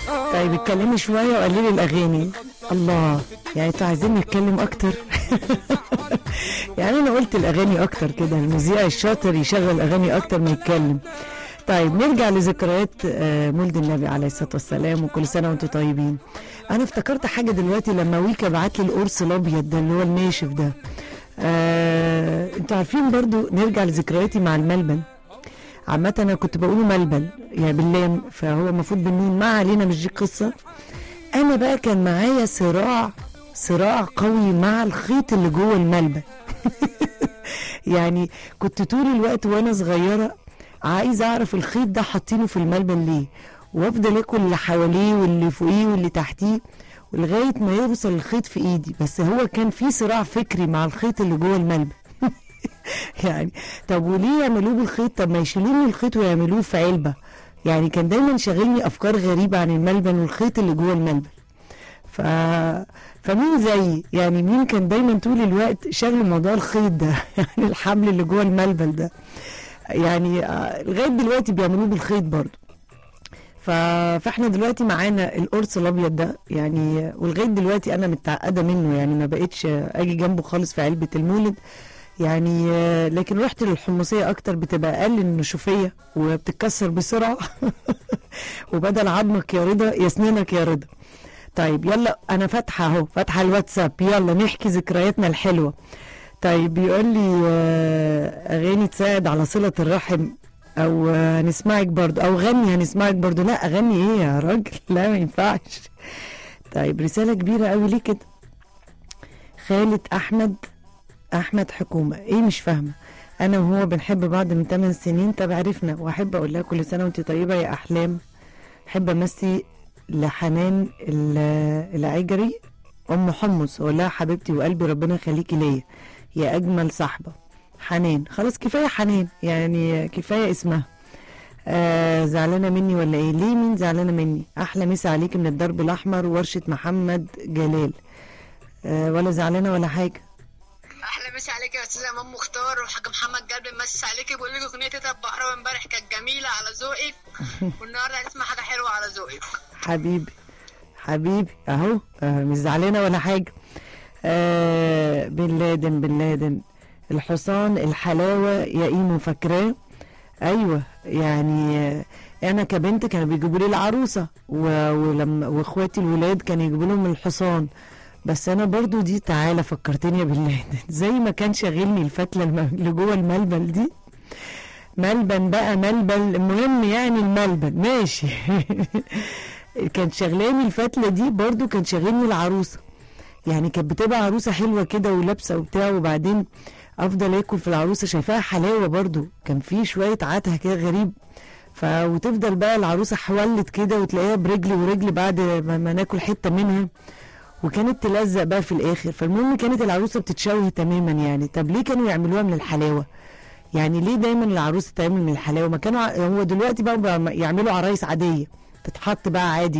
طيب اتكلمي شوية وقللي الأغاني الله يعني انتوا عايزين نتكلم أكتر يعني أنا قلت الأغاني أكتر كده المذيع الشاطر يشغل أغاني أكتر ما يتكلم طيب نرجع لذكريات آه، مولد النبي عليه الصلاة والسلام وكل سنة وانتم طيبين أنا افتكرت حاجة دلوقتي لما ويكا بعت لي القرص الأبيض ده اللي هو الناشف ده آه، انتوا عارفين برضو نرجع لذكرياتي مع الملبن عامة أنا كنت بقوله ملبن يعني باللام فهو المفروض بالنون ما علينا مش دي قصة أنا بقى كان معايا صراع صراع قوي مع الخيط اللي جوه الملبن يعني كنت طول الوقت وأنا صغيرة عايزة أعرف الخيط ده حاطينه في الملبن ليه وأفضل آكل اللي حواليه واللي فوقيه واللي تحتيه ولغاية ما يوصل الخيط في إيدي بس هو كان في صراع فكري مع الخيط اللي جوه الملبن يعني طب وليه يعملوه بالخيط طب ما يشيلوه من الخيط ويعملوه في علبة يعني كان دايما شاغلني افكار غريبة عن الملبن والخيط اللي جوه الملبن ف... فمين زيي يعني مين كان دايما طول الوقت شاغل موضوع الخيط ده يعني الحمل اللي جوه الملبن ده يعني آه، لغايه دلوقتي بيعملوه بالخيط برضه ف... فاحنا دلوقتي معانا القرص الابيض ده يعني ولغايه دلوقتي انا متعقده منه يعني ما بقتش اجي جنبه خالص في علبه المولد يعني آه، لكن رحت للحمصيه اكتر بتبقى اقل النشوفيه وبتتكسر بسرعه وبدل عظمك يا رضا يسننك يا رضا طيب يلا انا فاتحه اهو فاتحه الواتساب يلا نحكي ذكرياتنا الحلوه طيب بيقول لي آه، اغاني تساعد على صله الرحم او آه، هنسمعك برضو او غني هنسمعك برضو لا اغني ايه يا راجل لا ما ينفعش طيب رساله كبيره قوي ليه كده خالد احمد احمد حكومه ايه مش فاهمه انا وهو بنحب بعض من 8 سنين طب عرفنا واحب اقول لها كل سنه وانت طيبه يا احلام احب امسي لحنان ال- العجري ام حمص اقول لها حبيبتي وقلبي ربنا يخليكي ليا يا اجمل صاحبه حنان خلاص كفايه حنان يعني كفايه اسمها آه زعلانه مني ولا ايه ليه مين زعلانه مني احلى مسا عليكي من الدرب الاحمر ورشه محمد جلال آه ولا زعلانه ولا حاجه احلى مسا عليك يا استاذ امام مختار وحاج محمد قلبي مسا عليكي بقول لك اغنيه تيتا البحراوي امبارح كانت جميله على ذوقك والنهارده هنسمع حاجه حلوه على ذوقك حبيبي حبيبي اهو آه مش زعلانه ولا حاجه آه بن لادن بن لادن الحصان الحلاوه يا ايمو فاكراه ايوه يعني آه، انا كبنت كانوا بيجيبوا لي العروسه و- ولما واخواتي الولاد كانوا يجيبوا لهم الحصان بس انا برضو دي تعالى فكرتني يا بن لادن زي ما كان شاغلني الفتله الم- اللي جوه الملبل دي ملبن بقى ملبل المهم يعني الملبن ماشي كان شغلاني الفتله دي برضو كان شاغلني العروسه يعني كانت بتبقى عروسه حلوه كده ولابسه وبتاع وبعدين افضل اكل في العروسه شايفاها حلاوه برضو كان في شويه عته كده غريب ف وتفضل بقى العروسه حولت كده وتلاقيها برجل ورجل بعد ما, ما ناكل حته منها وكانت تلزق بقى في الاخر فالمهم كانت العروسه بتتشوه تماما يعني طب ليه كانوا يعملوها من الحلاوه يعني ليه دايما العروسه تعمل من الحلاوه ما كانوا ع- هو دلوقتي بقى, بقى يعملوا عرايس عاديه تتحط بقى عادي